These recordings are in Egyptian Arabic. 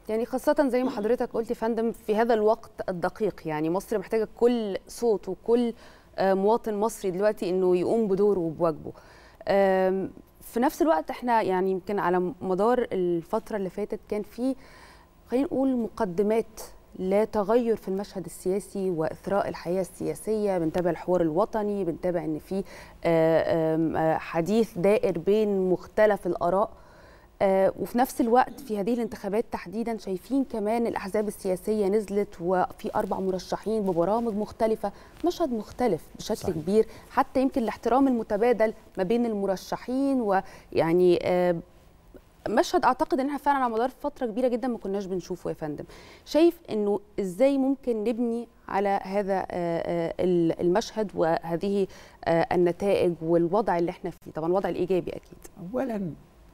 يعني خاصة زي ما حضرتك قلت يا فندم في هذا الوقت الدقيق يعني مصر محتاجة كل صوت وكل آه، مواطن مصري دلوقتي انه يقوم بدوره وبواجبه. آم، في نفس الوقت احنا يعني يمكن على مدار الفترة اللي فاتت كان في خلينا نقول مقدمات لتغير في المشهد السياسي واثراء الحياه السياسيه بنتابع الحوار الوطني بنتابع ان في آه، آم، آه، حديث دائر بين مختلف الاراء آه، وفي نفس الوقت في هذه الانتخابات تحديدا شايفين كمان الاحزاب السياسيه نزلت وفي اربع مرشحين ببرامج مختلفه مشهد مختلف بشكل صحيح. صحيح. كبير حتى يمكن الاحترام المتبادل ما بين المرشحين ويعني آه، مشهد اعتقد ان احنا فعلا على مدار فتره كبيره جدا ما كناش بنشوفه يا فندم شايف انه ازاي ممكن نبني على هذا آه، آه، المشهد وهذه آه، النتائج والوضع اللي احنا فيه طبعا الوضع الايجابي اكيد اولا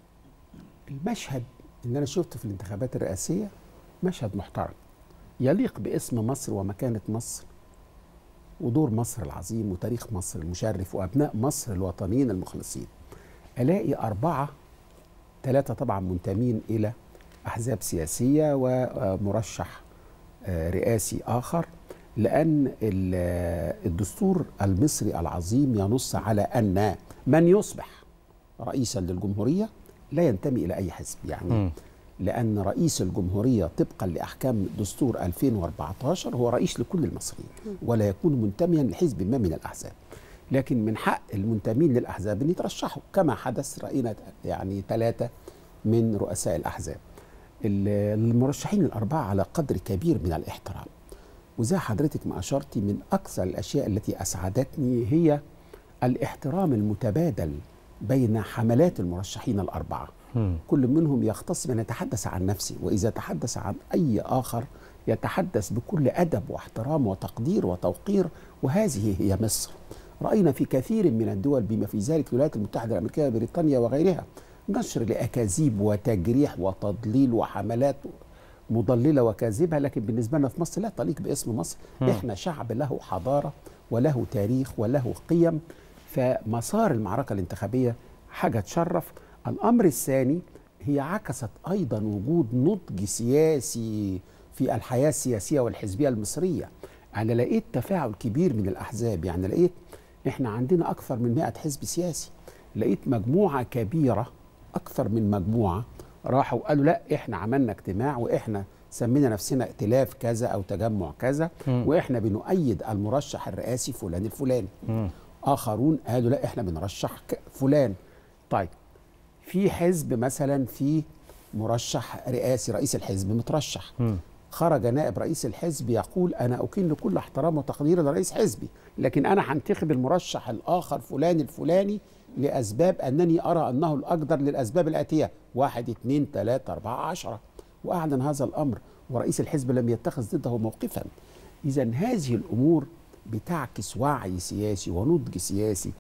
المشهد اللي انا شفته في الانتخابات الرئاسيه مشهد محترم يليق باسم مصر ومكانه مصر ودور مصر العظيم وتاريخ مصر المشرف وابناء مصر الوطنيين المخلصين الاقي اربعه ثلاثه طبعا منتمين الى احزاب سياسيه ومرشح آه، رئاسي اخر لان ال- آه، الدستور المصري العظيم ينص على ان من يصبح رئيسا للجمهوريه لا ينتمي الى اي حزب يعني مم. لان رئيس الجمهوريه طبقا لاحكام دستور 2014 هو رئيس لكل المصريين ولا يكون منتميا لحزب ما من الاحزاب لكن من حق المنتمين للاحزاب ان يترشحوا كما حدث راينا يعني ثلاثه من رؤساء الاحزاب ال- المرشحين الاربعه على قدر كبير من الاحترام وزي حضرتك ما اشرتي من اكثر الاشياء التي اسعدتني هي الاحترام المتبادل بين حملات المرشحين الاربعه مم. كل منهم يختص بأن يتحدث عن نفسه وإذا تحدث عن أي آخر يتحدث بكل أدب واحترام وتقدير وتوقير وهذه هي مصر رأينا في كثير من الدول بما في ذلك الولايات المتحدة الأمريكية وبريطانيا وغيرها نشر لأكاذيب وتجريح وتضليل وحملات مضللة وكاذبة لكن بالنسبة لنا في مصر لا تليق باسم مصر مم. إحنا شعب له حضارة وله تاريخ وله قيم فمسار المعركة الانتخابية حاجة تشرف الأمر الثاني هي عكست أيضا وجود نضج سياسي في الحياة السياسية والحزبية المصرية أنا لقيت تفاعل كبير من الأحزاب يعني لقيت إحنا عندنا أكثر من 100 حزب سياسي لقيت مجموعة كبيرة أكثر من مجموعة راحوا قالوا لا إحنا عملنا اجتماع وإحنا سمينا نفسنا ائتلاف كذا أو تجمع كذا مم. وإحنا بنؤيد المرشح الرئاسي فلان الفلاني مم. اخرون قالوا لا احنا بنرشح ك- فلان طيب في حزب مثلا في مرشح رئاسي رئيس الحزب مترشح مم. خرج نائب رئيس الحزب يقول انا اكن كل احترام وتقدير لرئيس حزبي لكن انا هنتخب المرشح الاخر فلان الفلاني لاسباب انني ارى انه الاقدر للاسباب الاتيه واحد اثنين ثلاثه اربعه عشره واعلن هذا الامر ورئيس الحزب لم يتخذ ضده موقفا اذا هذه الامور بتعكس وعي سياسي ونضج سياسي